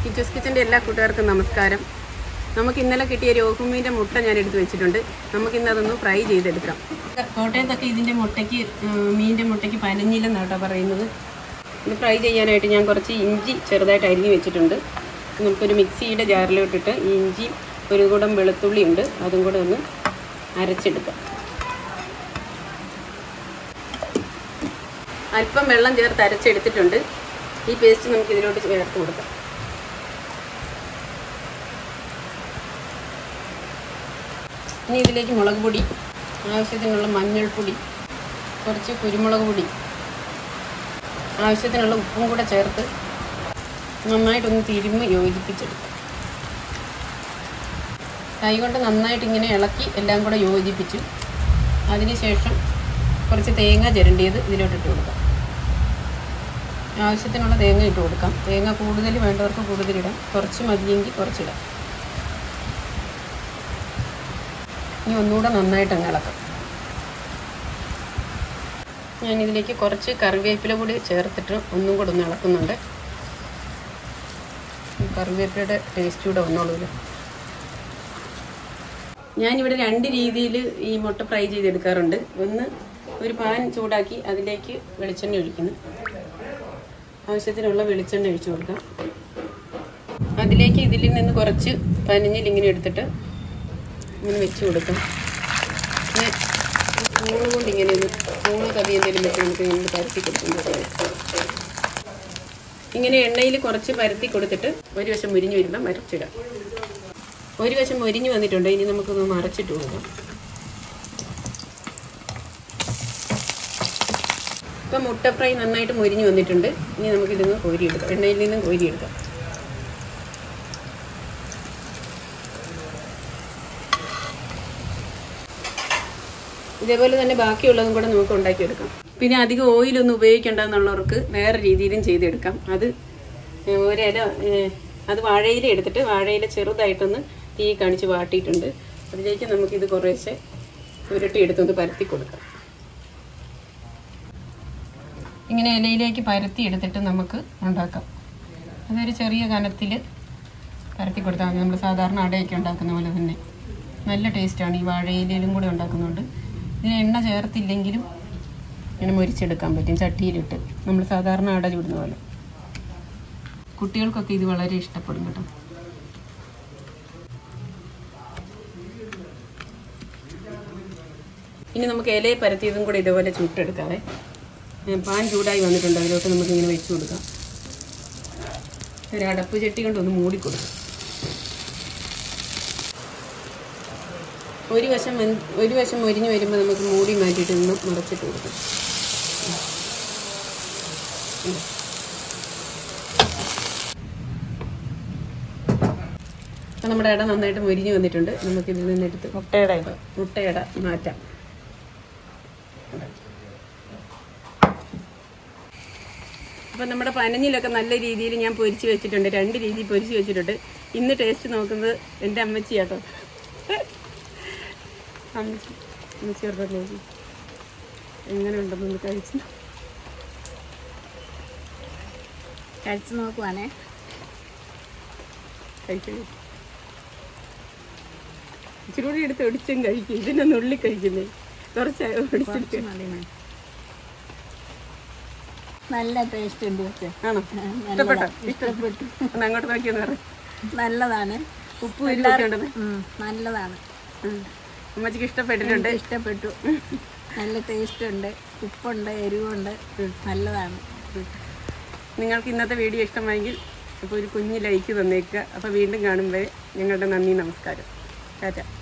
കിച്ചൂസ് കിച്ചൻ്റെ എല്ലാ കൂട്ടുകാർക്കും നമസ്കാരം നമുക്ക് ഇന്നലെ കിട്ടിയ രോഹുമീൻ്റെ മുട്ട ഞാൻ എടുത്ത് വെച്ചിട്ടുണ്ട് നമുക്ക് ഇന്ന് അതൊന്ന് ഫ്രൈ ചെയ്തെടുക്കാം കോട്ടയത്തൊക്കെ ഇതിൻ്റെ മുട്ടയ്ക്ക് മീനിൻ്റെ മുട്ടയ്ക്ക് പനഞ്ഞില്ലെന്നാണ് കേട്ടോ പറയുന്നത് ഇത് ഫ്രൈ ചെയ്യാനായിട്ട് ഞാൻ കുറച്ച് ഇഞ്ചി ചെറുതായിട്ട് അരിഞ്ഞ് വെച്ചിട്ടുണ്ട് നമുക്കൊരു മിക്സിയുടെ ജാറിലോട്ടിട്ട് ഈ ഇഞ്ചി ഒരു കൂടം വെളുത്തുള്ളി ഉണ്ട് അതും കൂടെ ഒന്ന് അരച്ചെടുക്കാം അല്പം വെള്ളം ചേർത്ത് അരച്ചെടുത്തിട്ടുണ്ട് ഈ പേസ്റ്റ് നമുക്ക് ഇതിലോട്ട് ചേർത്ത് കൊടുക്കാം ഇനി ഇതിലേക്ക് മുളക് പൊടി ആവശ്യത്തിനുള്ള മഞ്ഞൾപ്പൊടി കുറച്ച് കുരുമുളക് പൊടി ആവശ്യത്തിനുള്ള ഉപ്പും കൂടെ ചേർത്ത് നന്നായിട്ടൊന്ന് തിരുമ്മി യോജിപ്പിച്ചെടുക്കാം കൈകൊണ്ട് നന്നായിട്ട് ഇങ്ങനെ ഇളക്കി എല്ലാം കൂടെ യോജിപ്പിച്ചു അതിനുശേഷം കുറച്ച് തേങ്ങ ചിരണ്ടിയത് ഇതിലോട്ടിട്ട് കൊടുക്കാം ആവശ്യത്തിനുള്ള തേങ്ങ ഇട്ട് കൊടുക്കാം തേങ്ങ കൂടുതൽ വേണ്ടവർക്ക് കൂടുതലിടാം കുറച്ച് മതിയെങ്കിൽ കുറച്ചിടാം ഇനി ഒന്നുകൂടെ നന്നായിട്ട് അങ്ങ് ഇളക്കാം ഞാൻ ഇതിലേക്ക് കുറച്ച് കറിവേപ്പില കൂടി ചേർത്തിട്ട് ഒന്നും കൂടെ ഒന്ന് ഇളക്കുന്നുണ്ട് ഈ കറിവേപ്പിലയുടെ ടേസ്റ്റ് കൂടെ വന്നോളൂല്ലോ ഞാനിവിടെ രണ്ട് രീതിയിൽ ഈ മുട്ട ഫ്രൈ ചെയ്തെടുക്കാറുണ്ട് ഒന്ന് ഒരു പാൻ ചൂടാക്കി അതിലേക്ക് വെളിച്ചെണ്ണ ഒഴിക്കുന്നു ആവശ്യത്തിനുള്ള വെളിച്ചെണ്ണ ഒഴിച്ചു കൊടുക്കാം അതിലേക്ക് ഇതിൽ നിന്ന് കുറച്ച് പനിഞ്ഞിൽ ഇങ്ങനെ എടുത്തിട്ട് ഇങ്ങനെ വെച്ച് കൊടുക്കാം പിന്നെ സ്പൂണ് കൊണ്ട് ഇങ്ങനെ ഒന്ന് സ്പൂണ് കവി എന്തെങ്കിലും വെച്ച് നമുക്ക് ഇങ്ങനെ പരത്തി കൊടുക്കുന്നത് ഇങ്ങനെ എണ്ണയിൽ കുറച്ച് പരത്തി കൊടുത്തിട്ട് ഒരു വശം മുരിഞ്ഞ് വരുമ്പോൾ മരച്ചിടാം ഒരു വശം മൊരിഞ്ഞ് വന്നിട്ടുണ്ട് ഇനി നമുക്കൊന്ന് മറച്ചിട്ട് കൊടുക്കാം ഇപ്പം മുട്ട ഫ്രൈ നന്നായിട്ട് മൊരിഞ്ഞ് വന്നിട്ടുണ്ട് ഇനി നമുക്കിതൊന്ന് കോരിയെടുക്കാം എണ്ണയിൽ നിന്നും കോരിയെടുക്കാം ഇതേപോലെ തന്നെ ബാക്കിയുള്ളതും കൂടെ നമുക്ക് ഉണ്ടാക്കിയെടുക്കാം പിന്നെ അധികം ഓയിലൊന്നും ഉപയോഗിക്കേണ്ട എന്നുള്ളവർക്ക് വേറെ രീതിയിലും ചെയ്തെടുക്കാം അത് ഒരില ഏഹ്, അത് വാഴയില എടുത്തിട്ട് വാഴയില ചെറുതായിട്ടൊന്ന് തീ കാണിച്ച് വാട്ടിയിട്ടുണ്ട് അതിലേക്ക് നമുക്കിത് കുറേശ്ശെ ഉരുട്ടി എടുത്തൊന്ന് പരത്തി കൊടുക്കാം ഇങ്ങനെ ഇലയിലേക്ക് പരത്തി എടുത്തിട്ട് നമുക്ക് ഉണ്ടാക്കാം അതൊരു ചെറിയ കനത്തിൽ പരത്തി കൊടുത്താൽ മതി നമ്മൾ സാധാരണ അടയൊക്കെ ഉണ്ടാക്കുന്ന പോലെ തന്നെ നല്ല ടേസ്റ്റാണ് ഈ വാഴയിലയിലും കൂടെ ഉണ്ടാക്കുന്നുണ്ട് ഇതിന് എണ്ണ ചേർത്തില്ലെങ്കിലും ഇങ്ങനെ മുരിച്ചെടുക്കാൻ പറ്റും ചട്ടിയിലിട്ട് നമ്മൾ സാധാരണ അട ചൂടുന്ന പോലെ കുട്ടികൾക്കൊക്കെ ഇത് വളരെ ഇഷ്ടപ്പെടും കേട്ടോ ഇനി നമുക്ക് ഇലയെ പരത്തിയതും കൂടെ ഇതേപോലെ ചുട്ടെടുക്കാവേ ഏ, പാൻ ചൂടായി വന്നിട്ടുണ്ട് അതിലോട്ട് നമുക്ക് ഇങ്ങനെ വെച്ച് കൊടുക്കാം ഒരു അടപ്പ് ചട്ടി കൊണ്ട് ഒന്ന് മൂടി കൊടുക്കാം ഒരു വശം വെന്ത്- ഒരു വശം മൊരിഞ്ഞ് വരുമ്പോൾ നമുക്ക് മൂടി മാറ്റിയിട്ട് ഒന്ന് മറച്ചിട്ട് കൊടുക്കാം ഉം. അപ്പം നമ്മുടെ ഇട നന്നായിട്ട് മൊരിഞ്ഞ് വന്നിട്ടുണ്ട് നമുക്ക് ഇതിൽ നിന്നെടുത്ത് മുട്ടയുടെ മുട്ടയുടെ മാറ്റാം അപ്പം നമ്മുടെ പനഞ്ഞിലൊക്കെ നല്ല രീതിയിൽ ഞാൻ പൊരിച്ച് വെച്ചിട്ടുണ്ട് രണ്ട് രീതിയിൽ പൊരിച്ച് വെച്ചിട്ടുണ്ട് ഇന്ന് ടേസ്റ്റ് നോക്കുന്നത് എൻ്റെ അമ്മച്ചി കേട്ടോ അമ്മച്ചി അമ്മച്ചി അവരുടെ നോക്കി എങ്ങനെ ഉണ്ടെന്ന് കഴിച്ചു കഴിച്ചു നോക്കുവാണേ കഴിക്കണേ ഇച്ചിരി കൂടി എടുത്ത് ഒടിച്ചും കഴിക്കും ഇതിനെ നുള്ളി കഴിക്കുന്നേ കുറച്ച് ഒടിച്ചെടുക്കുക മതി മതി. നല്ല ടേസ്റ്റ് ഉണ്ട് പക്ഷേ ആണോ ഇഷ്ടപ്പെട്ടോ ഇഷ്ടപ്പെട്ടു ഒന്ന് അങ്ങോട്ട് നോക്കിയെന്ന് പറ നല്ലതാണ് ഉപ്പ് എരിവൊക്കെ ഉണ്ടെന്ന് ഉം, നല്ലതാണ് ഉം. അമ്മച്ചിക്ക് ഇഷ്ടപ്പെട്ടിട്ടുണ്ട് എനിക്ക് ഇഷ്ടപ്പെട്ടു നല്ല ടേസ്റ്റ് ഉണ്ട് ഉപ്പുണ്ട് എരിവുണ്ട് നല്ലതാണ് നിങ്ങൾക്ക് ഇന്നത്തെ വീഡിയോ ഇഷ്ടമായെങ്കിൽ അപ്പോൾ ഒരു കുഞ്ഞ് ലൈക്ക് തന്നേക്കുക അപ്പോൾ വീണ്ടും കാണുമ്പോൾ ഞങ്ങളുടെ നന്ദി നമസ്കാരം ടാറ്റ